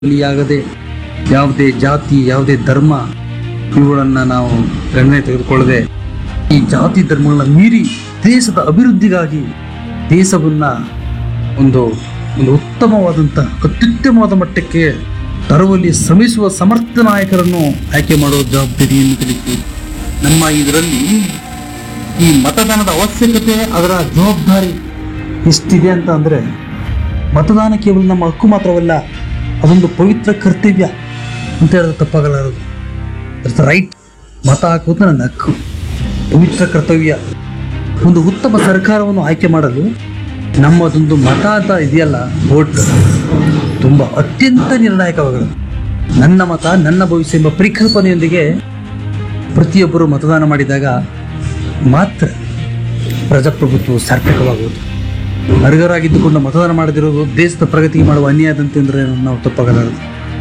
ಬಲಿಯಾಗದೆ ಯಾವುದೇ ಜಾತಿ ಯಾವುದೇ ಧರ್ಮ ಇವುಗಳನ್ನ ನಾವು ಗಣನೆ ತೆಗೆದುಕೊಳ್ಳದೆ ಈ ಜಾತಿ ಧರ್ಮಗಳನ್ನ ಮೀರಿ ದೇಶದ ಅಭಿವೃದ್ಧಿಗಾಗಿ ದೇಶವನ್ನ ಒಂದು ಒಂದು ಉತ್ತಮವಾದಂಥ ಅತ್ಯುತ್ತಮವಾದ ಮಟ್ಟಕ್ಕೆ ತರುವಲ್ಲಿ ಶ್ರಮಿಸುವ ಸಮರ್ಥ ನಾಯಕರನ್ನು ಆಯ್ಕೆ ಮಾಡುವ ಜವಾಬ್ದಾರಿಯನ್ನು ತಿಳಿತು ನಮ್ಮ ಇದರಲ್ಲಿ ಈ ಮತದಾನದ ಅವಶ್ಯಕತೆ ಅದರ ಜವಾಬ್ದಾರಿ ಎಷ್ಟಿದೆ ಅಂತ ಅಂದ್ರೆ ಮತದಾನ ಕೇವಲ ನಮ್ಮ ಹಕ್ಕು ಮಾತ್ರವಲ್ಲ ಅದೊಂದು ಪವಿತ್ರ ಕರ್ತವ್ಯ ಅಂತ ಹೇಳಿದ್ರೆ ತಪ್ಪಾಗಲಾರದು ಇಟ್ಸ್ ರೈಟ್ ಮತ ಹಾಕುವುದು ನನ್ನ ಹಕ್ಕು ಪವಿತ್ರ ಕರ್ತವ್ಯ ಒಂದು ಉತ್ತಮ ಸರ್ಕಾರವನ್ನು ಆಯ್ಕೆ ಮಾಡಲು ನಮ್ಮದೊಂದು ಮತ ಅಂತ ಇದೆಯಲ್ಲ ವೋಟ್ ತುಂಬ ಅತ್ಯಂತ ನಿರ್ಣಾಯಕವಾಗಿದೆ ನನ್ನ ಮತ ನನ್ನ ಭವಿಷ್ಯ ಎಂಬ ಪರಿಕಲ್ಪನೆಯೊಂದಿಗೆ ಪ್ರತಿಯೊಬ್ಬರು ಮತದಾನ ಮಾಡಿದಾಗ ಮಾತ್ರ ಪ್ರಜಾಪ್ರಭುತ್ವ ಸಾರ್ಥಕವಾಗುವುದು ಅರ್ಹರಾಗಿದ್ದುಕೊಂಡು ಮತದಾನ ಮಾಡದಿರುವುದು ದೇಶದ ಪ್ರಗತಿಗೆ ಮಾಡುವ ಅನ್ಯಾಯದಂತೆ ಅಂದರೆ ನಾವು ತಪ್ಪಾಗಲಾರದು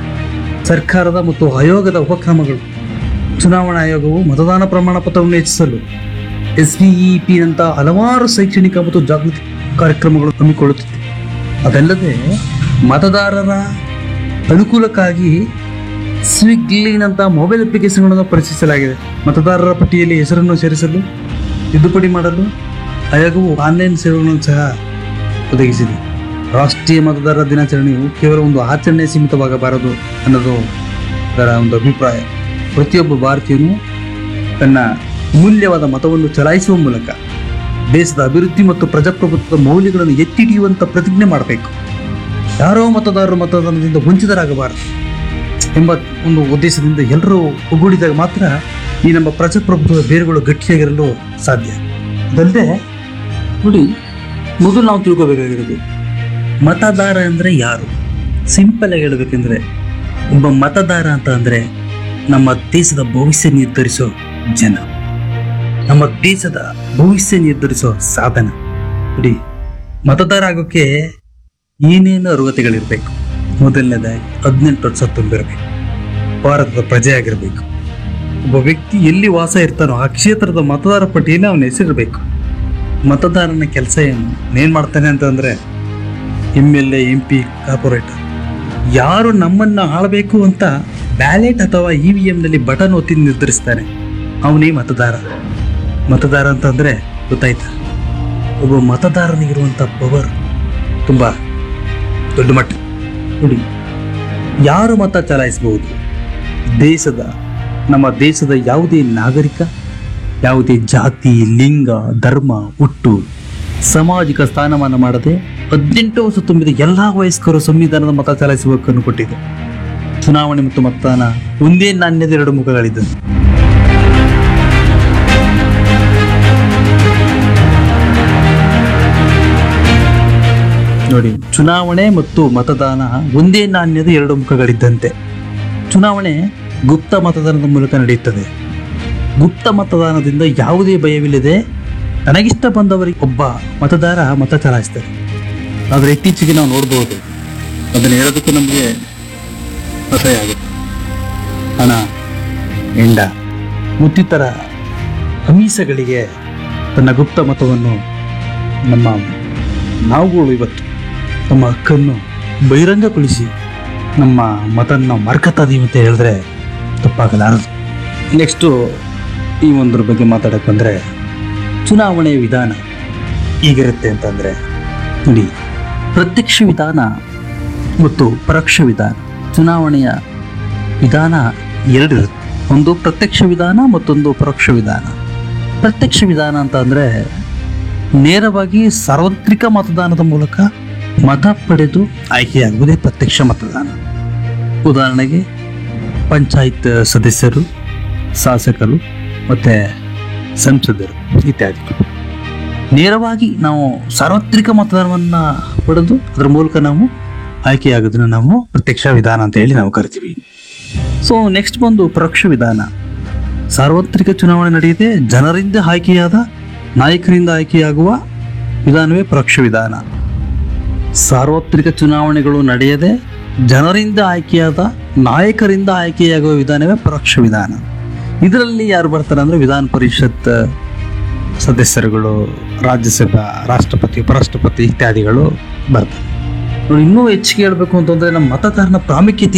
ಸರ್ಕಾರದ ಮತ್ತು ಆಯೋಗದ ಉಪಕ್ರಮಗಳು ಚುನಾವಣಾ ಆಯೋಗವು ಮತದಾನ ಪ್ರಮಾಣ ಪತ್ರವನ್ನು ಹೆಚ್ಚಿಸಲು ಎಸ್ ಪಿ ನಂತಹ ಹಲವಾರು ಶೈಕ್ಷಣಿಕ ಮತ್ತು ಜಾಗೃತಿ ಕಾರ್ಯಕ್ರಮಗಳು ಹಮ್ಮಿಕೊಳ್ಳುತ್ತಿದೆ ಅದಲ್ಲದೆ ಮತದಾರರ ಅನುಕೂಲಕ್ಕಾಗಿ ಸ್ವಿಗ್ಲಿನಂತಹ ಮೊಬೈಲ್ ಅಪ್ಲಿಕೇಶನ್ಗಳನ್ನು ಪರಿಚಯಿಸಲಾಗಿದೆ ಮತದಾರರ ಪಟ್ಟಿಯಲ್ಲಿ ಹೆಸರನ್ನು ಸೇರಿಸಲು ತಿದ್ದುಪಡಿ ಮಾಡಲು ಆಯೋಗವು ಆನ್ಲೈನ್ ಸೇವೆಗಳನ್ನು ಸಹ ಒದಗಿಸಿದೆ ರಾಷ್ಟ್ರೀಯ ಮತದಾರರ ದಿನಾಚರಣೆಯು ಕೇವಲ ಒಂದು ಆಚರಣೆ ಸೀಮಿತವಾಗಬಾರದು ಅನ್ನೋದು ಅದರ ಒಂದು ಅಭಿಪ್ರಾಯ ಪ್ರತಿಯೊಬ್ಬ ಭಾರತೀಯನು ತನ್ನ ಮೂಲ್ಯವಾದ ಮತವನ್ನು ಚಲಾಯಿಸುವ ಮೂಲಕ ದೇಶದ ಅಭಿವೃದ್ಧಿ ಮತ್ತು ಪ್ರಜಾಪ್ರಭುತ್ವದ ಮೌಲ್ಯಗಳನ್ನು ಎತ್ತಿ ಹಿಡಿಯುವಂಥ ಪ್ರತಿಜ್ಞೆ ಮಾಡಬೇಕು ಯಾರೋ ಮತದಾರರು ಮತದಾನದಿಂದ ವಂಚಿತರಾಗಬಾರದು ಎಂಬ ಒಂದು ಉದ್ದೇಶದಿಂದ ಎಲ್ಲರೂ ಒಗ್ಗೂಡಿದಾಗ ಮಾತ್ರ ಈ ನಮ್ಮ ಪ್ರಜಾಪ್ರಭುತ್ವದ ಬೇರುಗಳು ಗಟ್ಟಿಯಾಗಿರಲು ಸಾಧ್ಯ ಅದಲ್ಲದೆ ನೋಡಿ ಮೊದಲು ನಾವು ತಿಳ್ಕೋಬೇಕಾಗಿರೋದು ಮತದಾರ ಅಂದರೆ ಯಾರು ಸಿಂಪಲ್ ಆಗಿ ಹೇಳ್ಬೇಕಂದ್ರೆ ಒಬ್ಬ ಮತದಾರ ಅಂತ ಅಂದರೆ ನಮ್ಮ ದೇಶದ ಭವಿಷ್ಯ ನಿರ್ಧರಿಸೋ ಜನ ನಮ್ಮ ದೇಶದ ಭವಿಷ್ಯ ನಿರ್ಧರಿಸೋ ಸಾಧನ ನೋಡಿ ಮತದಾರ ಆಗೋಕ್ಕೆ ಏನೇನು ಅರ್ಹತೆಗಳಿರ್ಬೇಕು ಮೊದಲನೇದಾಗಿ ಹದಿನೆಂಟು ವರ್ಷ ತುಂಬಿರಬೇಕು ಭಾರತದ ಪ್ರಜೆ ಆಗಿರಬೇಕು ಒಬ್ಬ ವ್ಯಕ್ತಿ ಎಲ್ಲಿ ವಾಸ ಇರ್ತಾನೋ ಆ ಕ್ಷೇತ್ರದ ಮತದಾರ ಪಟ್ಟಿಯಲ್ಲಿ ಅವನ ಹೆಸರಿರಬೇಕು ಮತದಾರನ ಕೆಲಸ ಏನು ಏನ್ ಮಾಡ್ತಾನೆ ಅಂತಂದ್ರೆ M L A M P corporator ಯಾರು ನಮ್ಮನ್ನ ಆಳಬೇಕು ಅಂತ ಬ್ಯಾಲೆಟ್ ಅಥವಾ ಇ ವಿ ಎಂನಲ್ಲಿ ಬಟನ್ ಒತ್ತಿ ನಿರ್ಧರಿಸ್ತಾನೆ ಅವನೇ ಮತದಾರ ಮತದಾರ ಅಂತಂದ್ರೆ ಗೊತ್ತಾಯ್ತಾ ಒಬ್ಬ ಮತದಾರನಿಗಿರುವಂಥ ಪವರ್ ತುಂಬಾ ದೊಡ್ಡ ಮಟ್ಟ ನೋಡಿ ಯಾರು ಮತ ಚಲಾಯಿಸಬಹುದು ದೇಶದ ನಮ್ಮ ದೇಶದ ಯಾವುದೇ ನಾಗರಿಕ ಯಾವುದೇ ಜಾತಿ ಲಿಂಗ ಧರ್ಮ ಹುಟ್ಟು ಸಾಮಾಜಿಕ ಸ್ಥಾನಮಾನ ಮಾಡದೆ ಹದಿನೆಂಟು ವರ್ಷ ತುಂಬಿದ ಎಲ್ಲಾ ವಯಸ್ಕರು ಸಂವಿಧಾನದ ಮತ ಚಲಾಯಿಸುವ ಹಕ್ಕನ್ನು ಕೊಟ್ಟಿದೆ ಚುನಾವಣೆ ಮತ್ತು ಮತದಾನ ಒಂದೇ ನಾಣ್ಯದ ಎರಡು ಮುಖಗಳಿದ್ದವು ನೋಡಿ ಚುನಾವಣೆ ಮತ್ತು ಮತದಾನ ಒಂದೇ ನಾಣ್ಯದ ಎರಡು ಮುಖಗಳಿದ್ದಂತೆ ಚುನಾವಣೆ ಗುಪ್ತ ಮತದಾನದ ಮೂಲಕ ನಡೆಯುತ್ತದೆ ಗುಪ್ತ ಮತದಾನದಿಂದ ಯಾವುದೇ ಭಯವಿಲ್ಲದೆ ತನಗಿಷ್ಟ ಬಂದವರಿಗೆ ಒಬ್ಬ ಮತದಾರ ಮತ ಚಲಾಯಿಸ್ತಾರೆ ಆದರೆ ಇತ್ತೀಚೆಗೆ ನಾವು ನೋಡ್ಬೋದು ಅದನ್ನು ಹೇಳೋದಕ್ಕೂ ನಮಗೆ ಅಸಹ್ಯ ಆಗುತ್ತೆ ಹಣ ಎಂಡ ಮತ್ತಿತರ ಅಮೀಸಗಳಿಗೆ ತನ್ನ ಗುಪ್ತ ಮತವನ್ನು ನಮ್ಮ ನಾವುಗಳು ಇವತ್ತು ನಮ್ಮ ಹಕ್ಕನ್ನು ಬಹಿರಂಗಗೊಳಿಸಿ ನಮ್ಮ ಮತನ ನಾವು ಮರ್ಕತ್ತಾ ಇದೀವಿ ಅಂತ ಹೇಳಿದ್ರೆ ತಪ್ಪಾಗಲಾರದು ನೆಕ್ಸ್ಟು ಈ ಒಂದ್ರ ಬಗ್ಗೆ ಮಾತಾಡಕ್ಕೆ ಬಂದರೆ ಚುನಾವಣೆಯ ವಿಧಾನ ಹೇಗಿರುತ್ತೆ ಅಂತಂದರೆ ನೋಡಿ ಪ್ರತ್ಯಕ್ಷ ವಿಧಾನ ಮತ್ತು ಪರೋಕ್ಷ ವಿಧಾನ ಚುನಾವಣೆಯ ವಿಧಾನ ಎರಡಿರುತ್ತೆ ಒಂದು ಪ್ರತ್ಯಕ್ಷ ವಿಧಾನ ಮತ್ತೊಂದು ಪರೋಕ್ಷ ವಿಧಾನ ಪ್ರತ್ಯಕ್ಷ ವಿಧಾನ ಅಂತ ಅಂದರೆ ನೇರವಾಗಿ ಸಾರ್ವತ್ರಿಕ ಮತದಾನದ ಮೂಲಕ ಮತ ಪಡೆದು ಆಯ್ಕೆಯಾಗುವುದೇ ಪ್ರತ್ಯಕ್ಷ ಮತದಾನ ಉದಾಹರಣೆಗೆ ಪಂಚಾಯತ್ ಸದಸ್ಯರು ಶಾಸಕರು ಮತ್ತು ಸಂಸದರು ಇತ್ಯಾದಿ ನೇರವಾಗಿ ನಾವು ಸಾರ್ವತ್ರಿಕ ಮತದಾನವನ್ನು ಪಡೆದು ಅದರ ಮೂಲಕ ನಾವು ಆಯ್ಕೆಯಾಗೋದನ್ನು ನಾವು ಪ್ರತ್ಯಕ್ಷ ವಿಧಾನ ಅಂತ ಹೇಳಿ ನಾವು ಕರಿತೀವಿ ಸೊ ನೆಕ್ಸ್ಟ್ ಬಂದು ಪರೋಕ್ಷ ವಿಧಾನ ಸಾರ್ವತ್ರಿಕ ಚುನಾವಣೆ ನಡೆಯದೆ ಜನರಿಂದ ಆಯ್ಕೆಯಾದ ನಾಯಕರಿಂದ ಆಯ್ಕೆಯಾಗುವ ವಿಧಾನವೇ ಪರೋಕ್ಷ ವಿಧಾನ ಸಾರ್ವತ್ರಿಕ ಚುನಾವಣೆಗಳು ನಡೆಯದೆ ಜನರಿಂದ ಆಯ್ಕೆಯಾದ ನಾಯಕರಿಂದ ಆಯ್ಕೆಯಾಗುವ ವಿಧಾನವೇ ಪರೋಕ್ಷ ವಿಧಾನ ಇದರಲ್ಲಿ ಯಾರು ಬರ್ತಾರೆ ಅಂದ್ರೆ ವಿಧಾನ ಪರಿಷತ್ ಸದಸ್ಯರುಗಳು ರಾಜ್ಯಸಭಾ ರಾಷ್ಟ್ರಪತಿ ಉಪರಾಷ್ಟ್ರಪತಿ ಇತ್ಯಾದಿಗಳು ಬರ್ತಾರೆ ನೋಡಿ ಇನ್ನೂ ಹೆಚ್ಚಿಗೆ ಹೇಳ್ಬೇಕು ಅಂತಂದ್ರೆ ನಮ್ಮ ಮತದಾರನ ಪ್ರಾಮುಖ್ಯತೆ